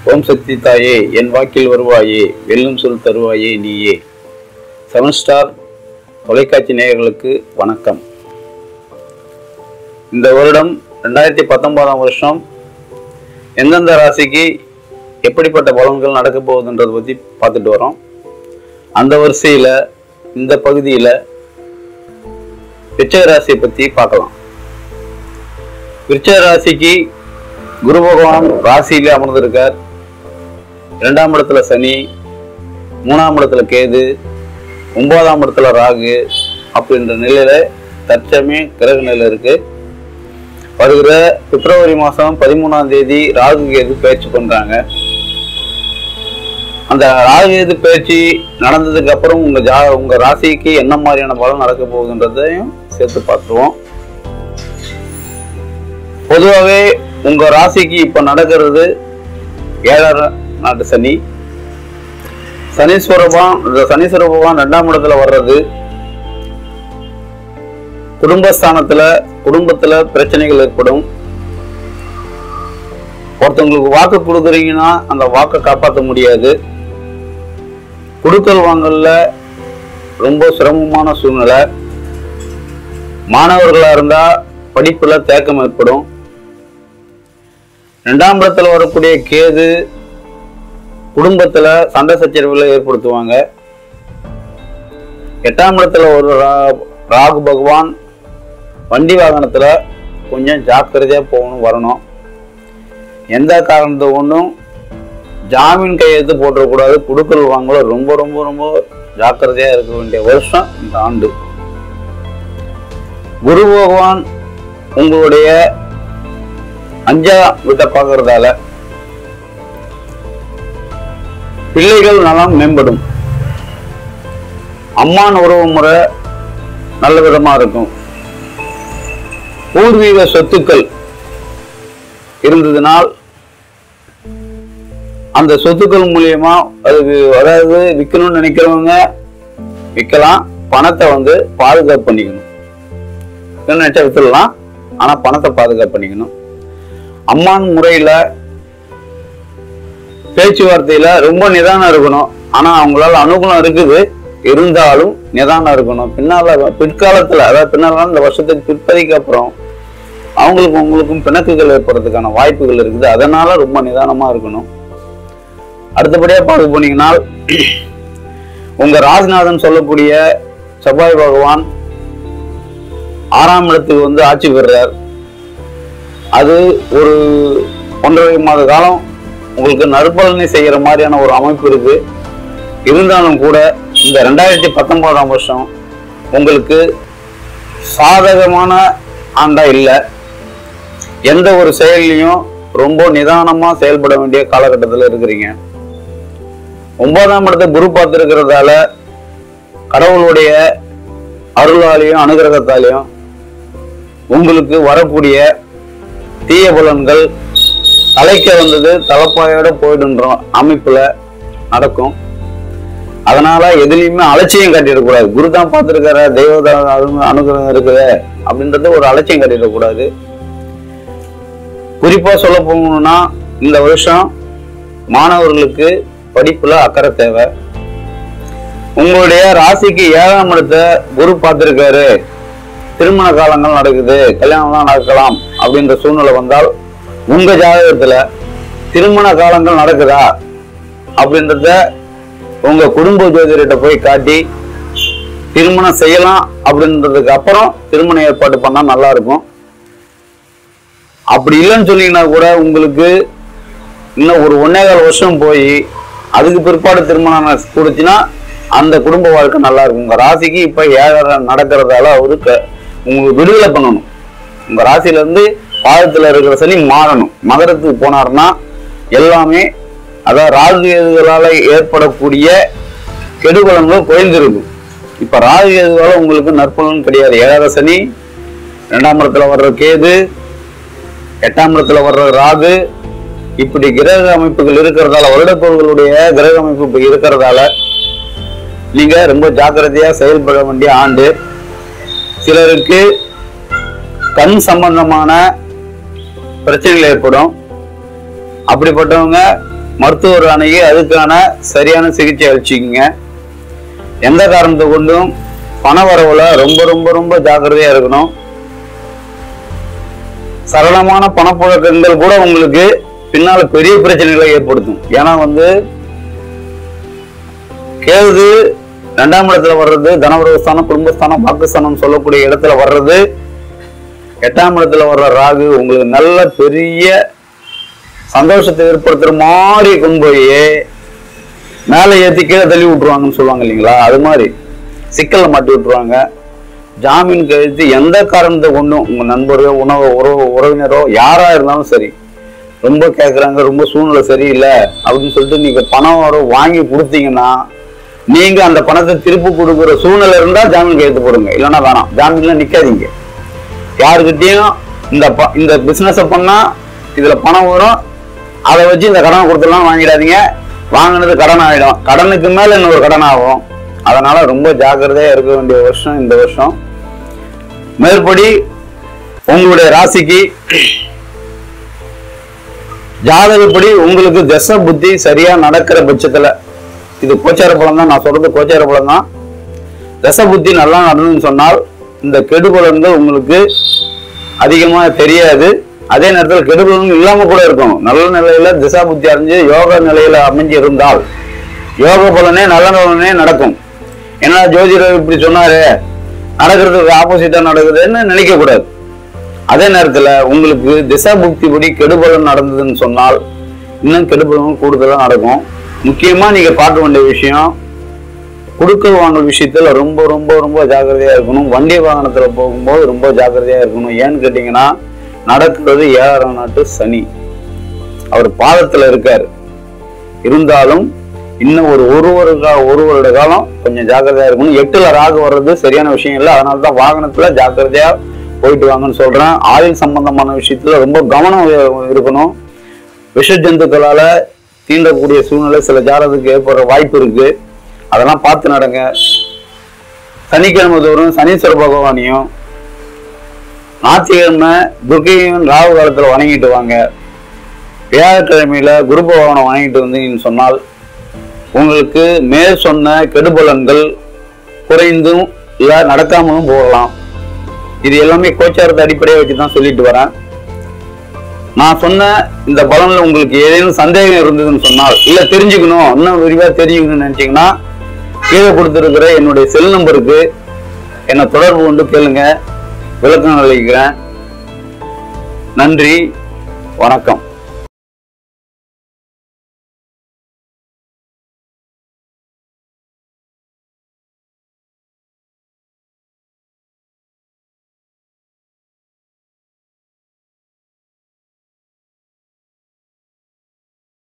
ஓம் சக்தி தாயே என் வாக்கில் வருவாயே வெல்லும் சொல் தருவாயே நீயே செவன் ஸ்டார் தொலைக்காட்சி நேயர்களுக்கு வணக்கம் இந்த வருடம் ரெண்டாயிரத்தி பத்தொன்பதாம் வருஷம் எந்தெந்த ராசிக்கு எப்படிப்பட்ட பலன்கள் நடக்க போகுதுன்றதை பற்றி பார்த்துட்டு வரோம் அந்த வரிசையில் இந்த பகுதியில் விருச்சக ராசியை பற்றி பார்க்கலாம் விருச்சக ராசிக்கு குரு பகவான் ராசியிலே அமர்ந்திருக்கார் இரண்டாம் இடத்துல சனி மூணாம் இடத்துல கேது ஒன்பதாம் இடத்துல ராகு அப்படின்ற நிலையில தற்சமே கிரக நிலை இருக்கு வருகிற பிப்ரவரி மாதம் பதிமூணாம் தேதி ராகு கேது பயிற்சி பண்றாங்க அந்த ராகு கேது பயிற்சி நடந்ததுக்கு அப்புறம் உங்க ஜா உங்க ராசிக்கு என்ன மாதிரியான பலன் நடக்க போகுதுன்றதையும் சேர்த்து பார்த்துருவோம் பொதுவாகவே உங்க ராசிக்கு இப்ப நடக்கிறது ஏழரை நாட்டு சனி சனீஸ்வர பகவான் இந்த சனீஸ்வர பகவான் ரெண்டாம் இடத்துல வர்றது குடும்பஸ்தானத்துல குடும்பத்துல பிரச்சனைகள் ஏற்படும் ஒருத்தவங்களுக்கு வாக்கு கொடுக்குறீங்கன்னா அந்த வாக்கை காப்பாற்ற முடியாது குடுக்கல் வாங்கல்ல ரொம்ப சிரமமான சூழ்நிலை மாணவர்களா இருந்தா படிப்புல தேக்கம் ஏற்படும் ரெண்டாம் இடத்துல வரக்கூடிய கேது குடும்பத்துல சண்டை சச்சரவுகளை ஏற்படுத்துவாங்க எட்டாம் இடத்துல ஒரு ரா- ராகு பகவான் வண்டி வாகனத்துல கொஞ்சம் ஜாக்கிரதையா போகணும் வரணும் எந்த காரணத்தை ஒன்றும் ஜாமீன் கையெழுத்து போட்டுறக்கூடாது குடுக்கல் வாங்கல ரொம்ப ரொம்ப ரொம்ப ஜாக்கிரதையா இருக்க வேண்டிய வருஷம் இந்த ஆண்டு குரு பகவான் உங்களுடைய அஞ்சா வீட்டை பார்க்கறதால பிள்ளைகள் நலம் மேம்படும் அம்மான் உறவு முறை நல்ல விதமா இருக்கும் பூர்வீக சொத்துக்கள் இருந்ததுனால் அந்த சொத்துக்கள் மூலியமா அது வி- அதாவது விற்கணும்னு நினைக்கிறவங்க விற்கலாம் பணத்தை வந்து பாதுகாப்பு பண்ணிக்கணும் விற்கணும்னு நினைச்சா வித்துடலாம் ஆனா பணத்தை பாதுகாப்பு பண்ணிக்கணும் அம்மான் முறையில பேச்சுவார்த்தையில ரொம்ப நிதானம் இருக்கணும் ஆனா அவங்களால அனுகூலம் இருக்குது இருந்தாலும் நிதானம் இருக்கணும் பின்னால பிற்காலத்துல அதாவது பின்னால இந்த வருஷத்துக்கு பிற்பதிக்கு அப்புறம் அவங்களுக்கும் உங்களுக்கும் பிணக்குகள் ஏற்படுறதுக்கான வாய்ப்புகள் இருக்குது அதனால ரொம்ப நிதானமா இருக்கணும் அடுத்தபடியா பார்க்க போனீங்கன்னா உங்க ராஜ்நாதன் சொல்லக்கூடிய செவ்வாய் பகவான் ஆறாம் இடத்துக்கு வந்து ஆட்சி பெறுறார் அது ஒரு ஒன்றரை மாத காலம் உங்களுக்கு நற்பலனை செய்யற மாதிரியான ஒரு அமைப்பு இருக்கு இருந்தாலும் கூட இந்த ரெண்டாயிரத்தி பத்தொன்பதாம் வருஷம் உங்களுக்கு சாதகமான ஆண்டா இல்லை எந்த ஒரு செயல்லையும் ரொம்ப நிதானமா செயல்பட வேண்டிய காலகட்டத்தில் இருக்கிறீங்க ஒன்பதாம் இடத்தை குரு பார்த்துருக்கிறதால கடவுளுடைய அருளாலையும் அனுகிரகத்தாலையும் உங்களுக்கு வரக்கூடிய தீய பலன்கள் தலைக்க வந்தது தலைப்பாயோட போயிடுன்ற அமைப்புல நடக்கும் அதனால எதுலையுமே அலட்சியம் காட்டிடக்கூடாது குரு தான் பார்த்துருக்கார தெய்வ அனுகிரகம் இருக்குது அப்படின்றது ஒரு அலட்சியம் காட்டிடக்கூடாது குறிப்பா சொல்ல போகணும்னா இந்த வருஷம் மாணவர்களுக்கு படிப்புல அக்கறை தேவை உங்களுடைய ராசிக்கு ஏழாம் இடத்தை குரு பார்த்திருக்காரு திருமண காலங்கள் நடக்குது கல்யாணம்லாம் நடக்கலாம் அப்படின்ற சூழ்நிலை வந்தால் உங்க ஜாதகத்துல திருமண காலங்கள் நடக்குதா அப்படின்றத உங்க குடும்ப ஜோதிடர்கிட்ட போய் காட்டி திருமணம் செய்யலாம் அப்படின்றதுக்கு அப்புறம் திருமண ஏற்பாடு பண்ணா நல்லா இருக்கும் அப்படி இல்லைன்னு சொன்னீங்கன்னா கூட உங்களுக்கு இன்னும் ஒரு ஒன்னேகால் வருஷம் போய் அதுக்கு பிற்பாடு திருமணம் கொடுச்சுன்னா அந்த குடும்ப வாழ்க்கை நல்லா இருக்கும் உங்க ராசிக்கு இப்ப ஏழரை நடக்கிறதால அவருக்கு உங்களுக்கு விடுதலை பண்ணணும் உங்க ராசியில இருந்து பாதத்துல இருக்கிற சனி மாறணும் மகரத்துக்கு போனாருன்னா எல்லாமே அதாவது ராகு கேதுகளால ஏற்படக்கூடிய கெடுபலன்கள் குறைந்திருக்கும் இப்ப ராகு கேதுவால உங்களுக்கு நற்பலன் கிடையாது ஏழரை சனி ரெண்டாம் இடத்துல வர்ற கேது எட்டாம் இடத்துல வர்ற ராகு இப்படி கிரக அமைப்புகள் இருக்கிறதால வருடக்கோள்களுடைய கிரக அமைப்பு இப்ப இருக்கிறதால நீங்க ரொம்ப ஜாக்கிரதையா செயல்பட வேண்டிய ஆண்டு சிலருக்கு கண் சம்பந்தமான பிரச்சனைகள் ஏற்படும் அப்படிப்பட்டவங்க மருத்துவர் அணுகி அதுக்கான சரியான சிகிச்சை அளிச்சுக்கங்க எந்த காரணத்தை கொண்டும் பண வரவுல ரொம்ப ரொம்ப ரொம்ப ஜாக்கிரதையா இருக்கணும் சரளமான பணப்புழக்கங்கள் கூட உங்களுக்கு பின்னால பெரிய பிரச்சனைகளை ஏற்படுத்தும் ஏன்னா வந்து கேது ரெண்டாம் இடத்துல வர்றது தனவரஸ்தானம் குடும்பஸ்தானம் பாகிஸ்தானம் சொல்லக்கூடிய இடத்துல வர்றது எட்டாம் இடத்துல வர்ற ராகு உங்களுக்கு நல்ல பெரிய சந்தோஷத்தை ஏற்படுத்துற மாதிரி கொண்டு போய் மேலே ஏத்தி கீழே தள்ளி விட்டுருவாங்கன்னு சொல்லுவாங்க இல்லைங்களா அது மாதிரி சிக்கல்ல மாட்டி விட்டுருவாங்க ஜாமீன் கழித்து எந்த காரணத்தை கொண்டும் உங்க நண்பரோ உணவு உறவு உறவினரோ யாரா இருந்தாலும் சரி ரொம்ப கேட்குறாங்க ரொம்ப சூழ்நிலை சரியில்லை அப்படின்னு சொல்லிட்டு நீங்க பணம் வர வாங்கி கொடுத்தீங்கன்னா நீங்க அந்த பணத்தை திருப்பி கொடுக்குற சூழ்நிலை இருந்தா ஜாமீன் கையெழுத்து போடுங்க இல்லைன்னா வேணாம் ஜாமீன்ல நிக்காதீங்க யாருக்கிட்டையும் இந்த ப- இந்த பிசினஸை பண்ணா இதுல பணம் வரும் அதை வச்சு இந்த கடனை கொடுத்துலாம் வாங்கிடாதீங்க வாங்கினது கடன் ஆயிடும் கடனுக்கு மேல இன்னொரு கடன் ஆகும் அதனால ரொம்ப ஜாக்கிரதையா இருக்க வேண்டிய வருஷம் இந்த வருஷம் மேற்படி உங்களுடைய ராசிக்கு ஜாதகப்படி உங்களுக்கு தசை புத்தி சரியா நடக்கிற பட்சத்துல இது கோச்சார பலம் தான் நான் சொல்றது கோச்சார பலம் தான் தசை புத்தி நல்லா நடந்துன்னு சொன்னால் இந்த கெடுபலன்கள் உங்களுக்கு அதிகமா தெரியாது அதே நேரத்தில் கெடுபலன்கள் இல்லாம கூட இருக்கும் நல்ல நிலையில திசா புத்தி அறிஞ்சு யோக நிலையில அமைஞ்சு இருந்தால் யோக பலனே நல்ல பலனே நடக்கும் ஏன்னா ஜோதிடர் இப்படி சொன்னாரு நடக்கிறதுக்கு ஆப்போசிட்டா நடக்குதுன்னு நினைக்க கூடாது அதே நேரத்துல உங்களுக்கு திசா புக்தி படி கெடுபலன் நடந்ததுன்னு சொன்னால் இன்னும் கெடுபலன் கூடுதலா நடக்கும் முக்கியமா நீங்க பார்க்க வேண்டிய விஷயம் கொடுக்கல் வாங்கல் விஷயத்துல ரொம்ப ரொம்ப ரொம்ப ஜாக்கிரதையா இருக்கணும் வண்டி வாகனத்துல போகும்போது ரொம்ப ஜாக்கிரதையா இருக்கணும் ஏன்னு கேட்டீங்கன்னா நடக்கிறது ஏழாம் நாட்டு சனி அவர் பாதத்துல இருக்காரு இருந்தாலும் இன்னும் ஒரு ஒரு ஒரு கா- ஒரு வருட காலம் கொஞ்சம் ஜாக்கிரதையா இருக்கணும் எட்டுல ராகு வர்றது சரியான விஷயம் இல்லை அதனால தான் வாகனத்துல ஜாக்கிரதையா போயிட்டு வாங்கன்னு சொல்றேன் ஆயுள் சம்பந்தமான விஷயத்துல ரொம்ப கவனம் இ- இருக்கணும் விஷ ஜந்துக்களால தீண்டக்கூடிய சூழ்நிலை சில ஜாதகத்துக்கு ஏற்படுற வாய்ப்பு இருக்கு அதெல்லாம் பார்த்து நடங்க சனிக்கிழமை தோறும் சனீஸ்வர பகவானையும் ஞாயிற்றுக்கிழமை துர்க்கையும் ராகு காலத்துல வணங்கிட்டு வாங்க வியாழக்கிழமையில குரு பகவானை வணங்கிட்டு வந்தீங்கன்னு சொன்னால் உங்களுக்கு மேல் சொன்ன கெடுபலன்கள் குறைந்தும் இல்ல நடக்காமலும் போகலாம் இது எல்லாமே கோச்சாரத்தை அடிப்படையை வச்சு தான் சொல்லிட்டு வரேன் நான் சொன்ன இந்த பலன்ல உங்களுக்கு ஏதேனும் சந்தேகம் இருந்ததுன்னு சொன்னால் இல்ல தெரிஞ்சுக்கணும் இன்னும் விரிவா தெரிஞ்சுக்கணும்னு நினைச்சீங்கன்னா கீழே கொடுத்துருக்கிற என்னுடைய செல் நம்பருக்கு என்னை தொடர்பு கொண்டு கேளுங்க விளக்கம் அளிக்கிறேன் நன்றி வணக்கம்